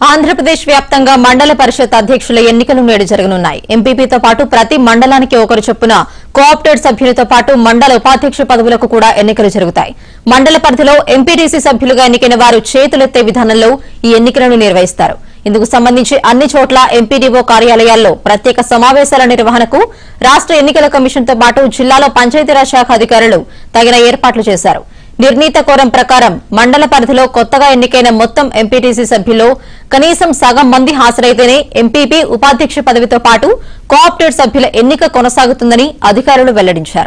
ఆంధ్రప్రదేశ్ వ్యాప్తంగా మండల పరిషత్ అధ్యక్షుల ఎన్నికలు నేడు జరగనున్నాయి ఎంపీపీతో పాటు ప్రతి మండలానికి ఒకరు చొప్పున కోఆప్టెడ్ సభ్యులతో పాటు మండల ఉపాధ్యక్ష పదవులకు కూడా ఎన్నికలు జరుగుతాయి మండల పరిధిలో ఎంపీటీసీ సభ్యులుగా ఎన్నికైన వారు చేతులెత్తే విధానంలో ఈ ఎన్నికలను నిర్వహిస్తారు ఇందుకు సంబంధించి అన్ని చోట్ల ఎంపీడీఓ కార్యాలయాల్లో ప్రత్యేక సమావేశాల నిర్వహణకు రాష్ట ఎన్నికల కమిషన్తో పాటు జిల్లాలో పంచాయతీరాజ్ శాఖ అధికారులు తగిన ఏర్పాట్లు చేశారు నిర్ణీత కోరం ప్రకారం మండల పరిధిలో కొత్తగా ఎన్నికైన మొత్తం ఎంపీటీసీ సభ్యుల్లో కనీసం సగం మంది హాజరైతేనే ఎంపీపీ ఉపాధ్యక్ష పదవితో పాటు కోఆప్టెడ్ సభ్యుల ఎన్నిక కొనసాగుతుందని అధికారులు వెల్లడించారు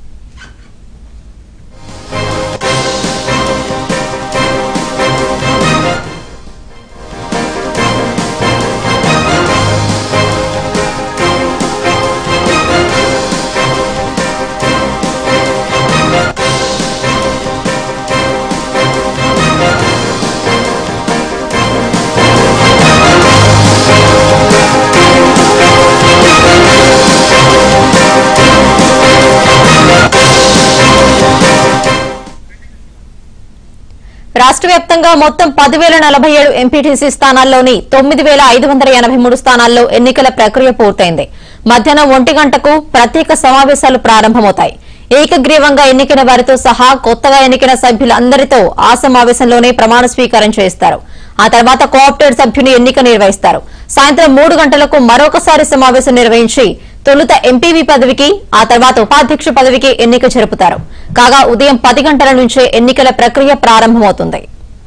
రాష్ట్ర వ్యాప్తంగా మొత్తం పదివేల నలభై ఏడు ఎంపీటీసీ స్థానాల్లోని తొమ్మిది వేల ఐదు వందల ఎనభై మూడు స్థానాల్లో ఎన్నికల ప్రక్రియ పూర్తయింది మధ్యాహ్నం ఒంటి గంటకు ప్రత్యేక సమావేశాలు ప్రారంభమవుతాయి ఏకగ్రీవంగా ఎన్నికైన వారితో సహా కొత్తగా ఎన్నికైన సభ్యులందరితో ఆ సమావేశంలోనే ప్రమాణ స్వీకారం చేయిస్తారు ఆ తర్వాత కోఆప్టెడ్ సభ్యుని ఎన్నిక నిర్వహిస్తారు సాయంత్రం మూడు గంటలకు మరొకసారి సమావేశం నిర్వహించి తొలుత ఎంపీవీ పదవికి ఆ తర్వాత ఉపాధ్యక్ష పదవికి ఎన్నిక జరుపుతారు కాగా ఉదయం పది గంటల నుంచే ఎన్నికల ప్రక్రియ ప్రారంభమవుతుంది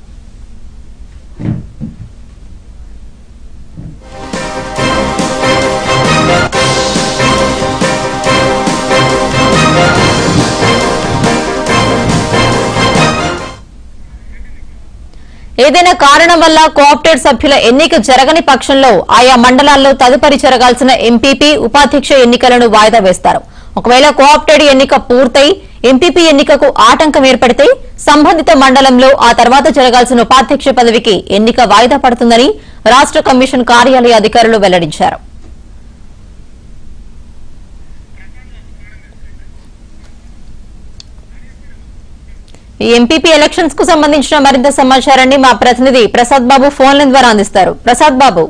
ఏదైనా కారణం వల్ల కోఆప్టెడ్ సభ్యుల ఎన్నిక జరగని పక్షంలో ఆయా మండలాల్లో తదుపరి జరగాల్సిన ఎంపీపీ ఉపాధ్యక్ష ఎన్నికలను వాయిదా వేస్తారు ఒకవేళ కోఆప్టెడ్ ఎన్నిక పూర్తయి ఎంపీపీ ఎన్నికకు ఆటంకం ఏర్పడితే సంబంధిత మండలంలో ఆ తర్వాత జరగాల్సిన ఉపాధ్యక్ష పదవికి ఎన్నిక వాయిదా పడుతుందని రాష్ట కమిషన్ కార్యాలయ అధికారులు వెల్లడించారు ఈ ఎంపీపీ ఎలక్షన్స్ కు సంబంధించిన మరింత సమాచారాన్ని మా ప్రతినిధి ప్రసాద్ బాబు ఫోన్ లైన్ ద్వారా అందిస్తారు ప్రసాద్ బాబు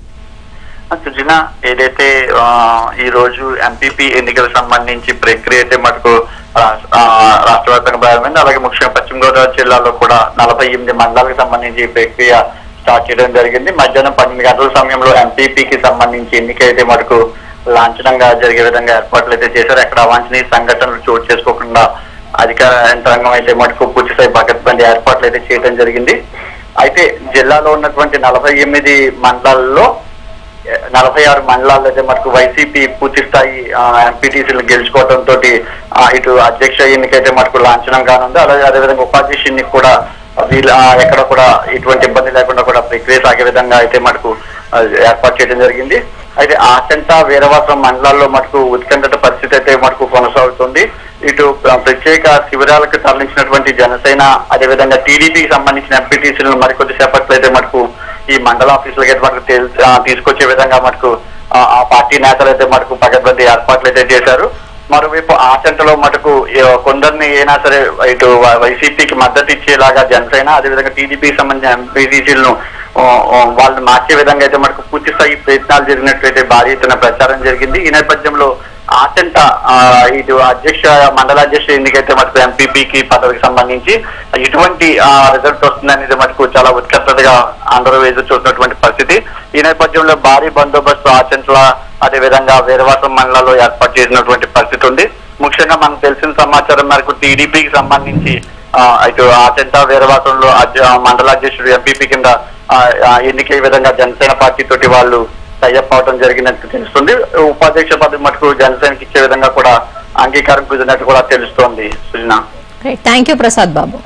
సుజన ఏదైతే ఆ, ఈ రోజు ఎంపీపీ ఎన్నికలకు సంబంధించి ప్రక్రియ అయితే మటుకు రాష్ట్ర ఆ, రాష్ట్ర వ్యాప్తంగా ప్రారంభమైంది అలాగే ముఖ్యంగా పశ్చిమ గోదావరి జిల్లాలో కూడా నలభై ఎనిమిది మండలాలకు సంబంధించి ఈ ప్రక్రియ స్టార్ట్ చేయడం జరిగింది మధ్యాహ్నం పన్నెండు గంటల సమయంలో ఎంపీపీకి సంబంధించి ఎన్నిక అయితే మటుకు లాంఛనంగా జరిగే విధంగా ఏర్పాట్లు అయితే చేశారు ఎక్కడ అవాంఛనీయ సంఘటనలు చోటు చేసుకోకుండా అధికార యంత్రాంగం అయితే మటుకు పూర్తిస్థాయి పకడ్బందీ ఏర్పాట్లు అయితే చేయడం జరిగింది అయితే జిల్లాలో ఉన్నటువంటి నలభై ఎనిమిది మండలాల్లో నలభై ఆరు మండలాల్లో అయితే మనకు వైసీపీ పూర్తి స్థాయి ఎంపీటీసీలు గెలుచుకోవడం తోటి ఆ, ఇటు అధ్యక్ష ఎన్నికైతే మనకు లాంఛనం కానుంది అలాగే అదేవిధంగా ఉపాధ్యక్ష ఎన్నిక కూడా వీళ్ళ ఆ, ఎక్కడ కూడా ఎటువంటి ఇబ్బంది లేకుండా కూడా ప్రక్రియ సాగే విధంగా అయితే మనకు ఆ, ఏర్పాటు చేయడం జరిగింది అయితే ఆచంట వీరవాసం మండలాల్లో మటుకు ఉత్కంఠత పరిస్థితి అయితే మటుకు కొనసాగుతుంది ఇటు ఆ, ప్రత్యేక శిబిరాలకు తరలించినటువంటి జనసేన అదేవిధంగా టీడీపీకి సంబంధించిన ఎంపీటీసీలను మరికొద్ది సేపట్లో అయితే మటుకు ఈ మండల ఆఫీసులకి అయితే మటుకు తేల్- ఆ, తీసుకొచ్చే విధంగా మటుకు ఆ, ఆ పార్టీ నేతలు అయితే మటుకు పకడ్బందీ ఏర్పాట్లు అయితే చేశారు మరోవైపు ఆ సెంటర్లో మటుకు ఏ- కొందరిని అయినా సరే ఇటు వై- వైసీపీకి మద్దతు ఇచ్చేలాగా జనసేన అదేవిధంగా టీడీపీకి సంబంధించిన ఎంపీటీసీలను వాళ్ళని మార్చే విధంగా అయితే మనకు పూర్తి స్థాయి ప్రయత్నాలు జరిగినట్లయితే భారీ ఎత్తున ప్రచారం జరిగింది ఈ నేపథ్యంలో ఆచంట ఆ, ఇటు అధ్యక్ష మండలాధ్యక్ష ఎన్నికైతే మటుకు ఎంపీపీకి పదవికి సంబంధించి ఎటువంటి రిజల్ట్ వస్తుందనేది మటుకు చాలా ఉత్కర్షతగా అందరూ ఎదురు చూస్తున్నటువంటి పరిస్థితి ఈ నేపథ్యంలో భారీ బందోబస్తు ఆచంట్ల అదేవిధంగా వీరవాసం మండలాల్లో ఏర్పాటు చేసినటువంటి పరిస్థితి ఉంది ముఖ్యంగా మనకు తెలిసిన సమాచారం మేరకు టీడీపీకి సంబంధించి ఆ, ఇటు ఆచంట వీరవాసంలో అధ్య- మండలాధ్యక్షుడు ఎంపీపీ కింద ఆ, ఆ, ఎన్నికయ్యే విధంగా జనసేన పార్టీ తోటి వాళ్ళు టైఅప్ అవడం జరిగినట్టు తెలుస్తుంది ఉపాధ్యక్ష పదవి మటుకు జనసేనకి ఇచ్చే విధంగా కూడా అంగీకారం కుదిరినట్టు కూడా తెలుస్తోంది సుజనా థ్యాంక్ యూ ప్రసాద్ బాబు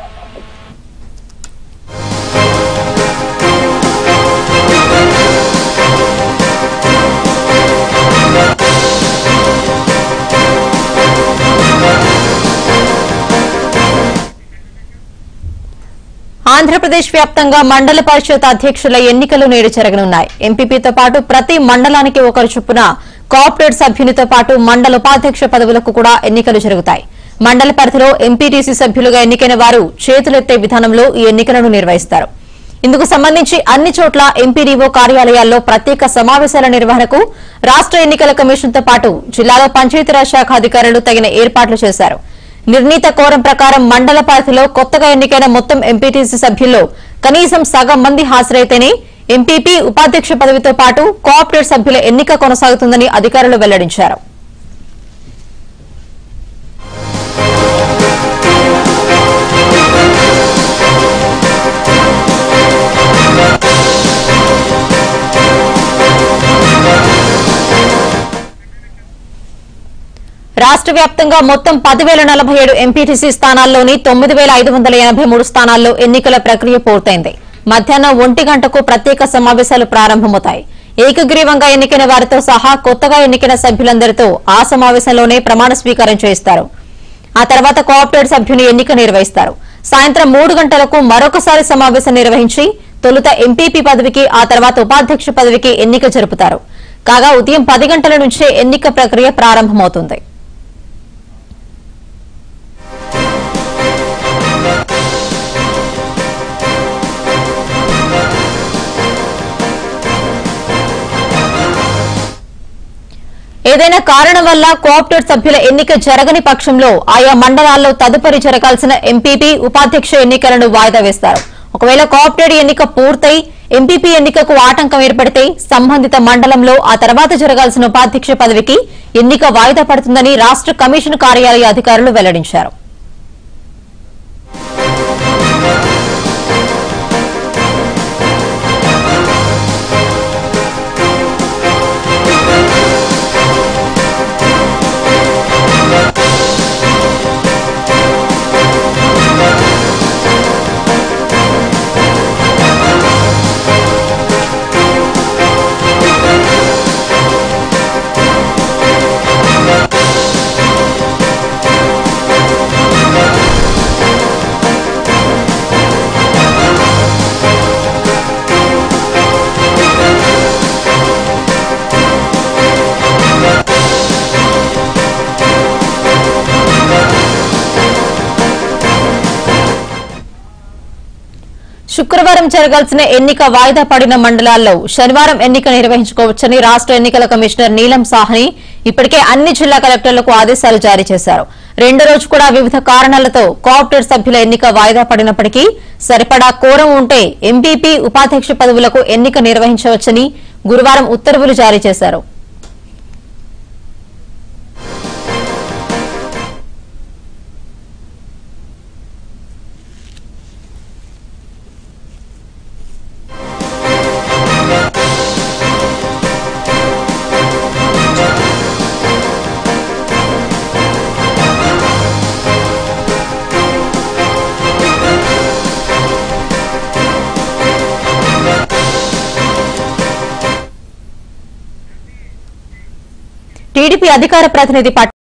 ఆంధ్రప్రదేశ్ వ్యాప్తంగా మండల పరిషత్ అధ్యక్షుల ఎన్నికలు నేడు జరగనున్నాయి ఎంపీపీతో పాటు ప్రతి మండలానికి ఒకరు చొప్పున కోఆపరేట్ సభ్యునితో పాటు మండల ఉపాధ్యక్ష పదవులకు కూడా ఎన్నికలు జరుగుతాయి మండల పరిధిలో ఎంపీటీసీ సభ్యులుగా ఎన్నికైన వారు చేతులెత్తే విధానంలో ఈ ఎన్నికలను నిర్వహిస్తారు ఇందుకు సంబంధించి అన్ని చోట్ల ఎంపీడీఓ కార్యాలయాల్లో ప్రత్యేక సమావేశాల నిర్వహణకు రాష్ట ఎన్నికల కమిషన్తో పాటు జిల్లాలో పంచాయతీరాజ్ శాఖ అధికారులు తగిన ఏర్పాట్లు చేశారు నిర్ణీత కోరం ప్రకారం మండల పరిధిలో కొత్తగా ఎన్నికైన మొత్తం ఎంపీటీసీ సభ్యుల్లో కనీసం సగం మంది హాజరైతేనే ఎంపీపీ ఉపాధ్యక్ష పదవితో పాటు కోఆపరేట్ సభ్యుల ఎన్నిక కొనసాగుతుందని అధికారులు వెల్లడించారు రాష్ట్ర వ్యాప్తంగా మొత్తం పదివేల నలభై ఏడు ఎంపీటీసీ స్థానాల్లోని తొమ్మిది వేల ఐదు వందల ఎనభై మూడు స్థానాల్లో ఎన్నికల ప్రక్రియ పూర్తయింది మధ్యాహ్నం ఒంటి గంటకు ప్రత్యేక సమావేశాలు ప్రారంభమవుతాయి ఏకగ్రీవంగా ఎన్నికైన వారితో సహా కొత్తగా ఎన్నికైన సభ్యులందరితో ఆ సమావేశంలోనే ప్రమాణ స్వీకారం చేయిస్తారు ఆ తర్వాత కోఆపరేట్ సభ్యుని ఎన్నిక నిర్వహిస్తారు సాయంత్రం మూడు గంటలకు మరొకసారి సమావేశం నిర్వహించి తొలుత ఎంపీపీ పదవికి ఆ తర్వాత ఉపాధ్యక్ష పదవికి ఎన్నిక జరుపుతారు కాగా ఉదయం పది గంటల నుంచే ఎన్నిక ప్రక్రియ ప్రారంభమవుతుంది ఏదైనా కారణం వల్ల కోఆప్టెడ్ సభ్యుల ఎన్నిక జరగని పక్షంలో ఆయా మండలాల్లో తదుపరి జరగాల్సిన ఎంపీపీ ఉపాధ్యక్ష ఎన్నికలను వాయిదా వేస్తారు ఒకవేళ కోఆప్టెడ్ ఎన్నిక పూర్తయి ఎంపీపీ ఎన్నికకు ఆటంకం ఏర్పడితే సంబంధిత మండలంలో ఆ తర్వాత జరగాల్సిన ఉపాధ్యక్ష పదవికి ఎన్నిక వాయిదా పడుతుందని రాష్ట కమిషన్ కార్యాలయ అధికారులు వెల్లడించారు శుక్రవారం జరగాల్సిన ఎన్నిక వాయిదా పడిన మండలాల్లో శనివారం ఎన్నిక నిర్వహించుకోవచ్చని రాష్ట ఎన్నికల కమిషనర్ నీలం సాహ్ని ఇప్పటికే అన్ని జిల్లా కలెక్టర్లకు ఆదేశాలు జారీ చేశారు రెండో రోజు కూడా వివిధ కారణాలతో కోఆప్టెడ్ సభ్యుల ఎన్నిక వాయిదా పడినప్పటికీ సరిపడా కోరం ఉంటే ఎంపీపీ ఉపాధ్యక్ష పదవులకు ఎన్నిక నిర్వహించవచ్చని గురువారం ఉత్తర్వులు జారీ చేశారు టీడీపీ అధికార ప్రతినిధి పట్